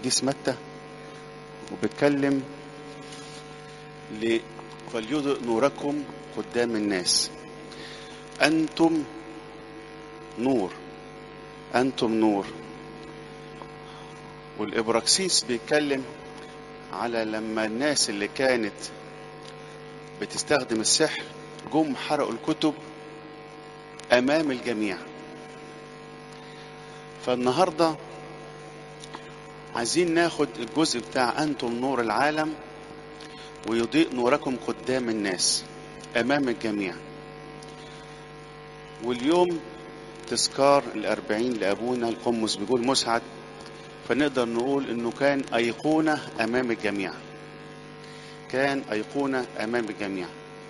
القديس متى وبيتكلم ل فليضئ نوركم قدام الناس أنتم نور أنتم نور والإبراكسيس بيتكلم على لما الناس اللي كانت بتستخدم السحر جم حرقوا الكتب أمام الجميع فالنهاردة عايزين ناخد الجزء بتاع أنتم نور العالم ويضيء نوركم قدام الناس أمام الجميع واليوم تذكار الأربعين لأبونا القمص بيقول مسعد فنقدر نقول إنه كان أيقونة أمام الجميع كان أيقونة أمام الجميع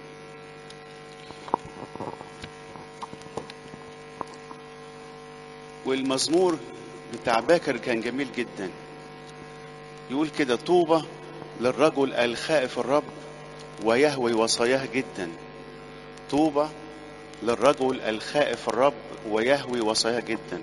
والمزمور بتاع باكر كان جميل جدا يقول كده طوبى للرجل الخائف الرب ويهوي وصاياه جدا طوبى للرجل الخائف الرب ويهوي وصاياه جدا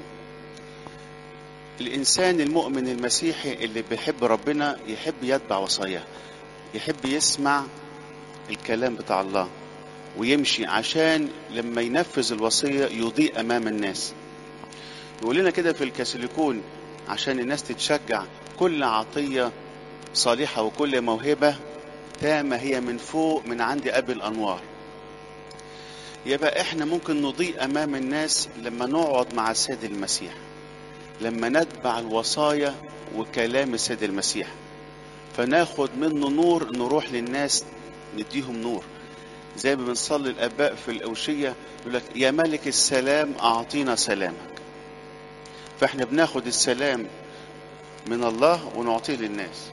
الإنسان المؤمن المسيحي اللي بيحب ربنا يحب يتبع وصاياه يحب يسمع الكلام بتاع الله ويمشي عشان لما ينفذ الوصية يضيء أمام الناس يقول لنا كده في الكاثوليكون عشان الناس تتشجع كل عطية صالحة وكل موهبة تامة هي من فوق من عند أبي الأنوار يبقى احنا ممكن نضيء أمام الناس لما نقعد مع السيد المسيح لما نتبع الوصايا وكلام السيد المسيح فناخد منه نور نروح للناس نديهم نور زي ما بنصلي الآباء في الأوشية يقول لك يا ملك السلام أعطينا سلامك فاحنا بناخد السلام من الله ونعطيه للناس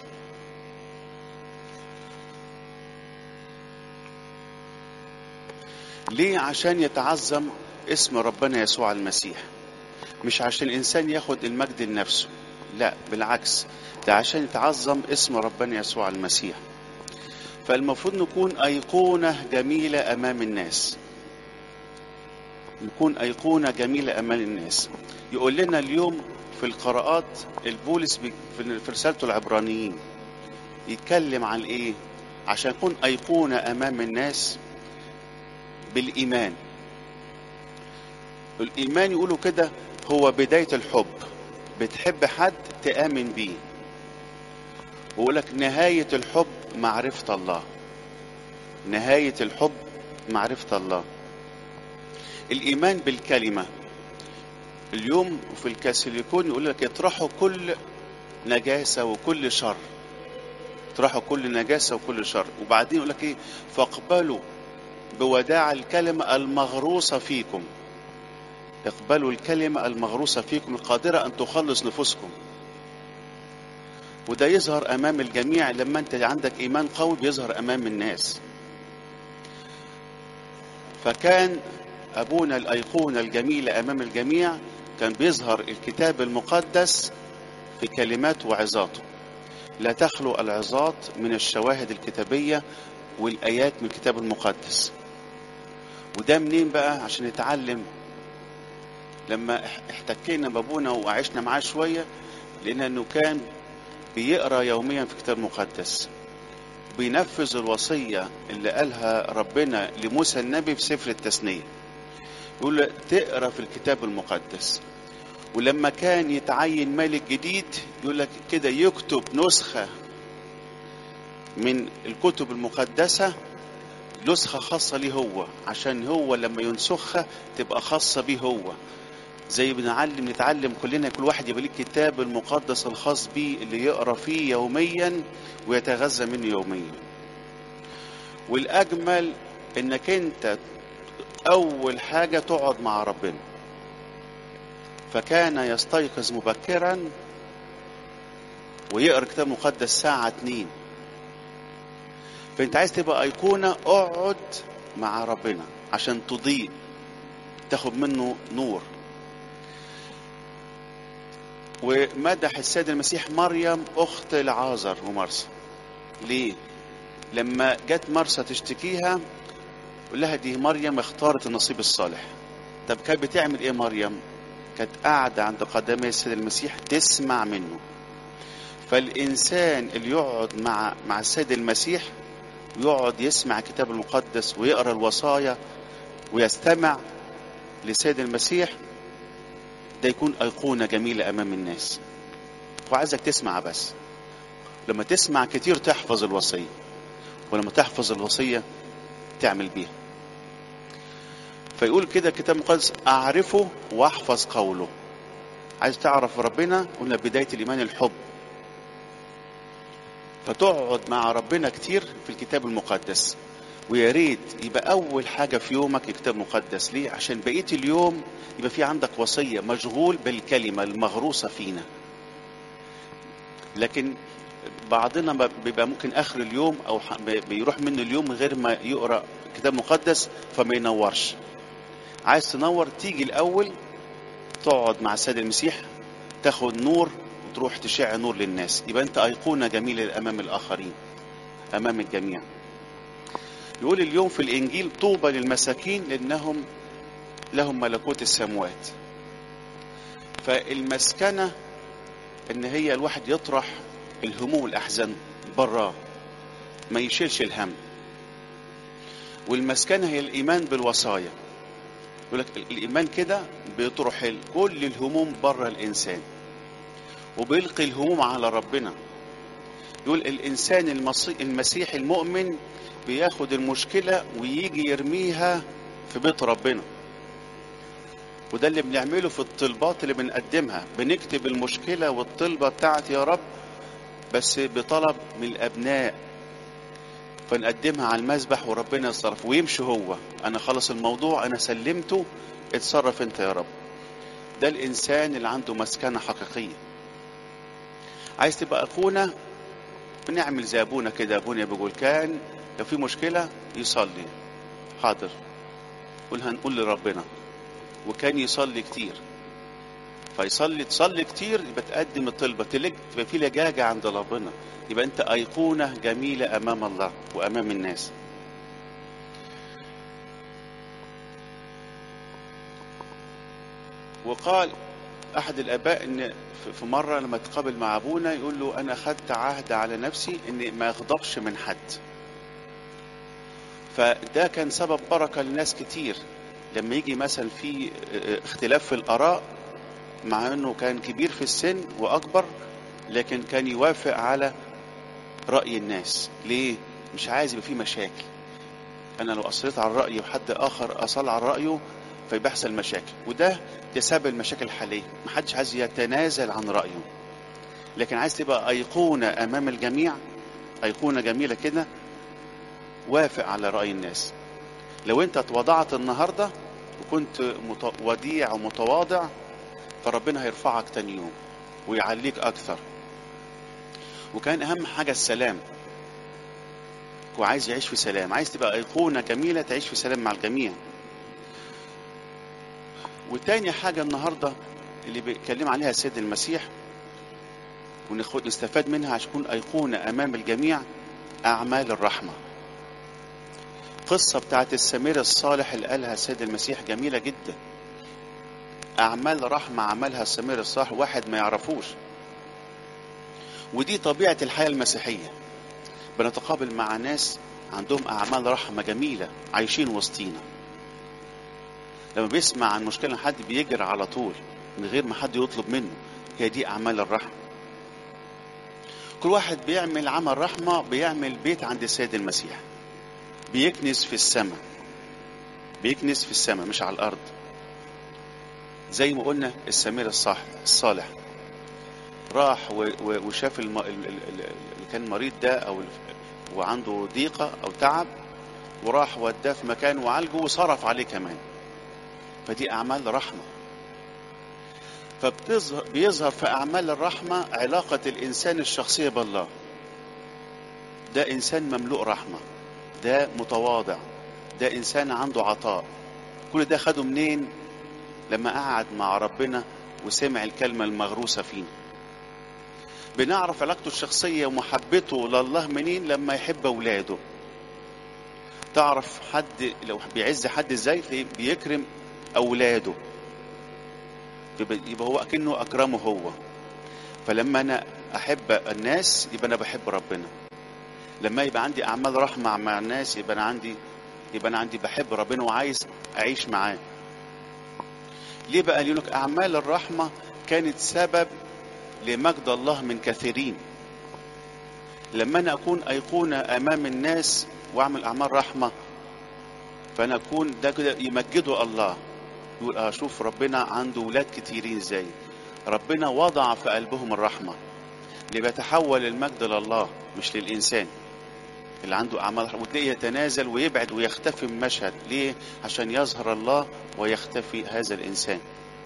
ليه عشان يتعظم اسم ربنا يسوع المسيح مش عشان الانسان ياخد المجد لنفسه لا بالعكس ده عشان يتعظم اسم ربنا يسوع المسيح فالمفروض نكون أيقونة جميلة أمام الناس نكون أيقونة جميلة أمام الناس يقول لنا اليوم في القراءات البولس في رسالته العبرانيين يتكلم عن إيه عشان نكون أيقونة أمام الناس بالإيمان الإيمان يقولوا كده هو بداية الحب بتحب حد تآمن بيه ويقول لك نهاية الحب معرفة الله نهاية الحب معرفة الله الإيمان بالكلمة اليوم في الكاثوليكون يقول لك اطرحوا كل نجاسة وكل شر اطرحوا كل نجاسة وكل شر وبعدين يقول لك ايه فاقبلوا بوداع الكلمة المغروسة فيكم اقبلوا الكلمة المغروسة فيكم القادرة أن تخلص نفوسكم وده يظهر أمام الجميع لما أنت عندك إيمان قوي بيظهر أمام الناس فكان أبونا الأيقونة الجميلة أمام الجميع كان بيظهر الكتاب المقدس في كلمات وعظاته لا تخلو العظات من الشواهد الكتابية والآيات من الكتاب المقدس وده منين بقى عشان نتعلم لما احتكينا بابونا وعشنا معاه شوية لأنه كان بيقرأ يوميا في الكتاب المقدس بينفذ الوصية اللي قالها ربنا لموسى النبي في سفر التثنية يقول له تقرأ في الكتاب المقدس ولما كان يتعين ملك جديد يقول لك كده يكتب نسخة من الكتب المقدسة نسخة خاصة ليه هو عشان هو لما ينسخها تبقى خاصة بيه هو زي بنعلم نتعلم كلنا كل واحد يبقى ليه الكتاب المقدس الخاص بيه اللي يقرا فيه يوميا ويتغذى منه يوميا والاجمل انك انت اول حاجه تقعد مع ربنا فكان يستيقظ مبكرا ويقرا الكتاب المقدس ساعه اتنين فانت عايز تبقى ايقونه اقعد مع ربنا عشان تضيء تاخد منه نور ومدح السيد المسيح مريم اخت العازر ومرسى ليه لما جت مرسى تشتكيها قول لها دي مريم اختارت النصيب الصالح طب كانت بتعمل ايه مريم كانت قاعده عند قدمي السيد المسيح تسمع منه فالإنسان اللي يقعد مع مع السيد المسيح ويقعد يسمع الكتاب المقدس ويقرأ الوصايا ويستمع لسيد المسيح ده يكون أيقونة جميلة أمام الناس وعايزك تسمع بس لما تسمع كتير تحفظ الوصية ولما تحفظ الوصية تعمل بيها فيقول كده الكتاب المقدس أعرفه وأحفظ قوله عايز تعرف ربنا قلنا بداية الإيمان الحب فتقعد مع ربنا كتير في الكتاب المقدس ويا ريت يبقى أول حاجة في يومك الكتاب المقدس ليه؟ عشان بقية اليوم يبقى في عندك وصية مشغول بالكلمة المغروسة فينا لكن بعضنا ما بيبقى ممكن اخر اليوم او ح- بيروح منه اليوم من غير ما يقرا كتاب مقدس فما ينورش عايز تنور تيجي الاول تقعد مع السيد المسيح تاخد نور وتروح تشع نور للناس يبقى انت ايقونه جميله امام الاخرين امام الجميع يقول اليوم في الانجيل طوبى للمساكين لانهم لهم ملكوت السموات فالمسكنه ان هي الواحد يطرح الهموم والاحزان براه ما يشيلش الهم والمسكنه هي الايمان بالوصايا يقول لك الايمان كده بيطرح ال- كل الهموم بره الانسان وبيلقي الهموم على ربنا يقول الانسان المصي- المسيحي المؤمن بياخد المشكله ويجي يرميها في بيت ربنا وده اللي بنعمله في الطلبات اللي بنقدمها بنكتب المشكله والطلبه بتاعت يا رب بس بطلب من الابناء فنقدمها على المذبح وربنا يتصرف ويمشي هو انا خلص الموضوع انا سلمته اتصرف انت يا رب ده الانسان اللي عنده مسكنه حقيقيه عايز تبقى اخونا بنعمل زي ابونا كده ابونا بيقول كان لو في مشكله يصلي حاضر قول هنقول لربنا وكان يصلي كتير فيصلي تصلي كتير يبقى تقدم الطلبة تلج تبقى في لجاجة عند ربنا يبقى أنت أيقونة جميلة أمام الله وأمام الناس وقال أحد الآباء إن في- في مرة لما تقابل مع أبونا يقول له أنا خدت عهد على نفسي إني ما أغضبش من حد فده كان سبب بركة لناس كتير لما يجي مثلا في اختلاف في الآراء مع انه كان كبير في السن واكبر لكن كان يوافق على راي الناس ليه مش عايز يبقى فيه مشاكل انا لو اصريت على رايي وحد اخر اصل على رايه فبيحصل مشاكل وده تسبب المشاكل الحاليه محدش عايز يتنازل عن رايه لكن عايز تبقى ايقونه امام الجميع ايقونه جميله كده وافق على راي الناس لو انت اتوضعت النهارده وكنت مت- وديع ومتواضع فربنا هيرفعك تاني يوم ويعليك اكثر وكان اهم حاجه السلام وعايز يعيش في سلام عايز تبقى ايقونه جميله تعيش في سلام مع الجميع وتاني حاجه النهارده اللي بيتكلم عليها السيد المسيح وناخد نستفاد منها عشان تكون ايقونه امام الجميع اعمال الرحمه قصة بتاعت السمير الصالح اللي قالها السيد المسيح جميلة جدا أعمال رحمة عملها السمير الصالح واحد ما يعرفوش ودي طبيعة الحياة المسيحية بنتقابل مع ناس عندهم أعمال رحمة جميلة عايشين وسطينا لما بيسمع عن مشكلة حد بيجري على طول من غير ما حد يطلب منه هي دي أعمال الرحمة كل واحد بيعمل عمل رحمة بيعمل بيت عند السيد المسيح بيكنس في السماء بيكنس في السماء مش على الأرض زي ما قلنا السمير الصح الصالح راح و- و- وشاف الم... ال- ال- ال- اللي كان مريض ده او ال- وعنده ضيقه او تعب وراح وداه في مكان وعالجه وصرف عليه كمان فدي اعمال رحمه فبتظهر بيظهر في اعمال الرحمه علاقه الانسان الشخصيه بالله ده انسان مملوء رحمه ده متواضع ده انسان عنده عطاء كل ده خده منين لما قعد مع ربنا وسمع الكلمه المغروسه فينا بنعرف علاقته الشخصية ومحبته لله منين لما يحب أولاده تعرف حد لو بيعز حد ازاي تلاقيه بيكرم أولاده يبقى يبقى هو أكنه أكرمه هو فلما أنا احب الناس يبقى انا بحب ربنا لما يبقى عندي اعمال رحمه مع الناس يبقى انا عندي يبقى انا عندي بحب ربنا وعايز اعيش معاه ليه بقى يقول لك اعمال الرحمه كانت سبب لمجد الله من كثيرين لما انا اكون ايقونه امام الناس واعمل اعمال رحمه فانا اكون ده كده يمجده الله يقول اه شوف ربنا عنده ولاد كتيرين ازاي ربنا وضع في قلبهم الرحمه اللي بيتحول المجد لله مش للانسان اللي عنده اعمال رحمه وتلاقيه يتنازل ويبعد ويختفي من المشهد ليه عشان يظهر الله ويختفي هذا الانسان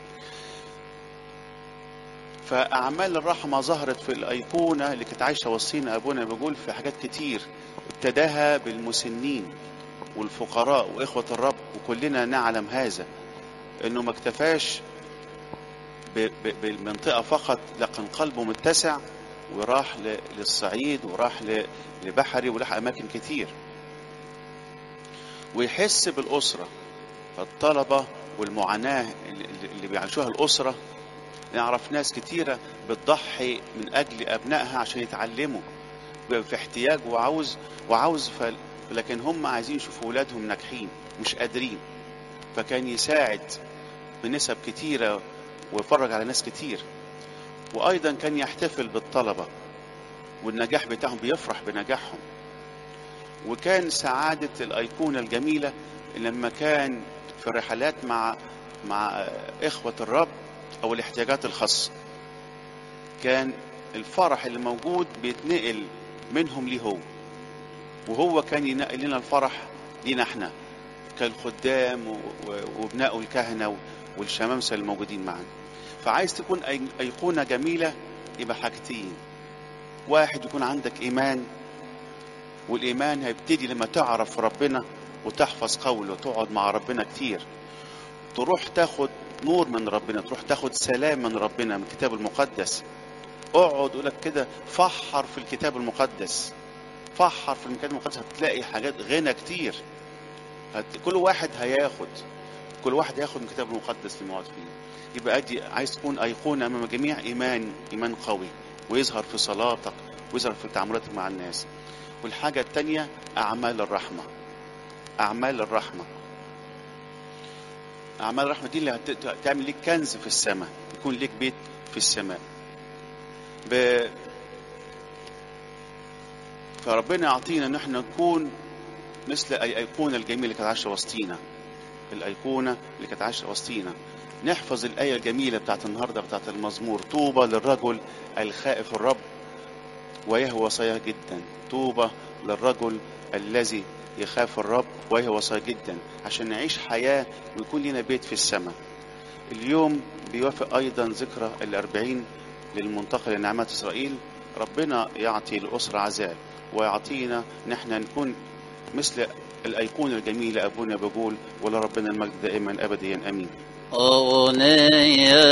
فأعمال الرحمة ظهرت في الأيقونة اللي كانت عايشة وسطينا أبونا بيقول في حاجات كتير ابتداها بالمسنين والفقراء وإخوة الرب وكلنا نعلم هذا إنه ما اكتفاش ب- ب- بالمنطقة فقط لكن قلبه متسع وراح ل- للصعيد وراح ل- لبحري وراح أماكن كتير ويحس بالأسرة فالطلبة والمعاناة اللي- اللي بيعيشوها الأسرة نعرف ناس كتيرة بتضحي من أجل أبنائها عشان يتعلموا بيبقى في احتياج وعاوز وعاوز ف... لكن هم عايزين يشوفوا أولادهم ناجحين مش قادرين فكان يساعد بنسب كتيرة ويفرج على ناس كتير وأيضا كان يحتفل بالطلبة والنجاح بتاعهم بيفرح بنجاحهم وكان سعادة الأيقونة الجميلة لما كان في رحلات مع مع إخوة الرب أو الاحتياجات الخاصة كان الفرح اللي موجود بيتنقل منهم ليه هو وهو كان ينقل لنا الفرح لينا احنا كالخدام و- و- وابناء الكهنة والشمامسة الموجودين معنا فعايز تكون أي- أيقونة جميلة يبقى حاجتين واحد يكون عندك إيمان والإيمان هيبتدي لما تعرف ربنا وتحفظ قوله وتقعد مع ربنا كتير تروح تاخد نور من ربنا تروح تاخد سلام من ربنا من الكتاب المقدس اقعد لك كده فحر في الكتاب المقدس فحر في الكتاب المقدس هتلاقي حاجات غنى كتير هت... كل واحد هياخد كل واحد هياخد من الكتاب المقدس اللي موجود فيه يبقى ادي عايز تكون ايقونه امام الجميع ايمان ايمان قوي ويظهر في صلاتك ويظهر في تعاملاتك مع الناس والحاجه الثانيه اعمال الرحمه اعمال الرحمه اعمال الرحمه دي اللي هت- هتعمل ليك كنز في السماء يكون ليك بيت في السماء ب... فربنا يعطينا ان احنا نكون مثل اي ايقونه الجميله اللي كانت عايشه وسطينا الايقونه اللي كانت عايشه وسطينا نحفظ الايه الجميله بتاعت النهارده بتاعت المزمور طوبى للرجل الخائف الرب وهي وصاياه جدا طوبى للرجل الذي يخاف الرب وهي وصاياه جدا عشان نعيش حياه ويكون لنا بيت في السماء اليوم بيوافق ايضا ذكرى الاربعين للمنتقل لنعمات اسرائيل ربنا يعطي الاسره عزاء ويعطينا ان احنا نكون مثل الايقونه الجميله ابونا بيقول ولربنا المجد دائما ابديا امين أغنية